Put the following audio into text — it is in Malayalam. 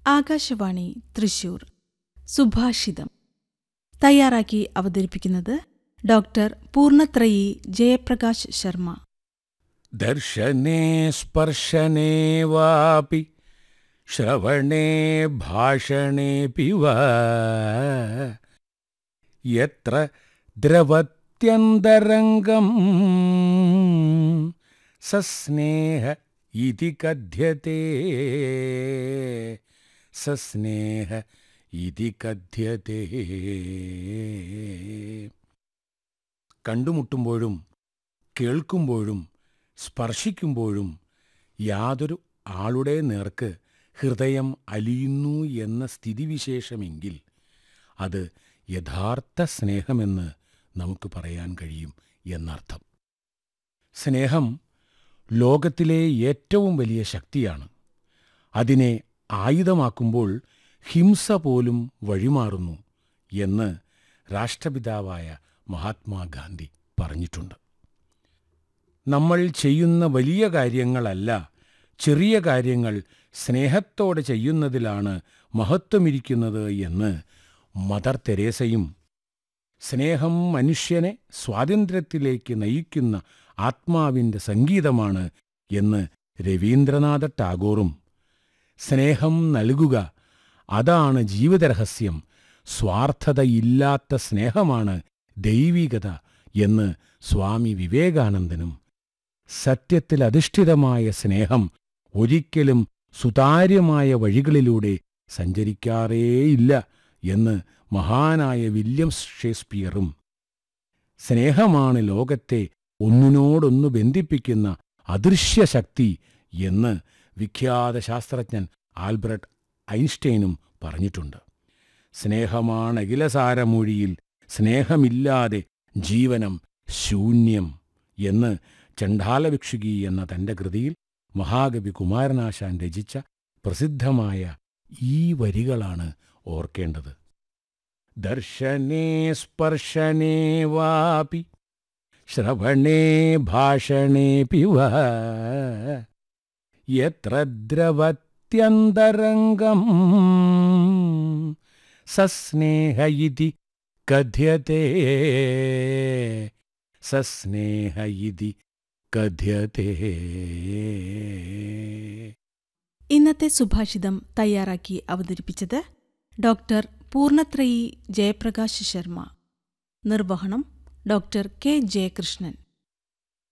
ആകാശവാണി തൃശൂർ സുഭാഷിതം തയ്യാറാക്കി അവതരിപ്പിക്കുന്നത് ഡോക്ടർ പൂർണത്രയി ജയപ്രകാശ് ശർമ്മ ദർശനേ സ്പർശനേ വാപി ശ്രവണേ ഭാഷണേപി വാ യത്ര ദ്രവത്യന്തരംഗം സസ്നേഹ ഇതി കഥ്യത്തെ സസ്നേഹ ഇതി കഥ്യത്തെ കണ്ടുമുട്ടുമ്പോഴും കേൾക്കുമ്പോഴും സ്പർശിക്കുമ്പോഴും യാതൊരു ആളുടെ നേർക്ക് ഹൃദയം അലിയുന്നു എന്ന സ്ഥിതിവിശേഷമെങ്കിൽ അത് യഥാർത്ഥ സ്നേഹമെന്ന് നമുക്ക് പറയാൻ കഴിയും എന്നർത്ഥം സ്നേഹം ലോകത്തിലെ ഏറ്റവും വലിയ ശക്തിയാണ് അതിനെ ആയുധമാക്കുമ്പോൾ ഹിംസ പോലും വഴിമാറുന്നു എന്ന് രാഷ്ട്രപിതാവായ മഹാത്മാഗാന്ധി പറഞ്ഞിട്ടുണ്ട് നമ്മൾ ചെയ്യുന്ന വലിയ കാര്യങ്ങളല്ല ചെറിയ കാര്യങ്ങൾ സ്നേഹത്തോടെ ചെയ്യുന്നതിലാണ് മഹത്വമിരിക്കുന്നത് എന്ന് മദർ തെരേസയും സ്നേഹം മനുഷ്യനെ സ്വാതന്ത്ര്യത്തിലേക്ക് നയിക്കുന്ന ആത്മാവിൻ്റെ സംഗീതമാണ് എന്ന് രവീന്ദ്രനാഥ ടാഗോറും സ്നേഹം നൽകുക അതാണ് ജീവിതരഹസ്യം സ്വാർത്ഥതയില്ലാത്ത സ്നേഹമാണ് ദൈവികത എന്ന് സ്വാമി വിവേകാനന്ദനും സത്യത്തിൽ അധിഷ്ഠിതമായ സ്നേഹം ഒരിക്കലും സുതാര്യമായ വഴികളിലൂടെ സഞ്ചരിക്കാറേയില്ല എന്ന് മഹാനായ വില്യം ഷേക്സ്പിയറും സ്നേഹമാണ് ലോകത്തെ ഒന്നിനോടൊന്നു ബന്ധിപ്പിക്കുന്ന അദൃശ്യശക്തി എന്ന് വിഖ്യാത ശാസ്ത്രജ്ഞൻ ആൽബർട്ട് ഐൻസ്റ്റൈനും പറഞ്ഞിട്ടുണ്ട് സ്നേഹമാണ് അഖിലസാരമൊഴിയിൽ സ്നേഹമില്ലാതെ ജീവനം ശൂന്യം എന്ന് ചണ്ഡാലഭിക്ഷുകി എന്ന തന്റെ കൃതിയിൽ മഹാകവി കുമാരനാശാൻ രചിച്ച പ്രസിദ്ധമായ ഈ വരികളാണ് ഓർക്കേണ്ടത് ദർശനേ സ്പർശനേ വാപി ശ്രവണേ ഭാഷണേപി വാ യത്ര ദ്രവത്യന്തരംഗം സസ്നേഹ ഇതി കഥ്യത്തെ സസ്നേഹ ഇതി കഥ്യത്തെ ഇന്നത്തെ സുഭാഷിതം തയ്യാറാക്കി അവതരിപ്പിച്ചത് ഡോക്ടർ പൂർണത്രയി ജയപ്രകാശ് ശർമ്മ നിർവഹണം ഡോക്ടർ കെ ജയകൃഷ്ണൻ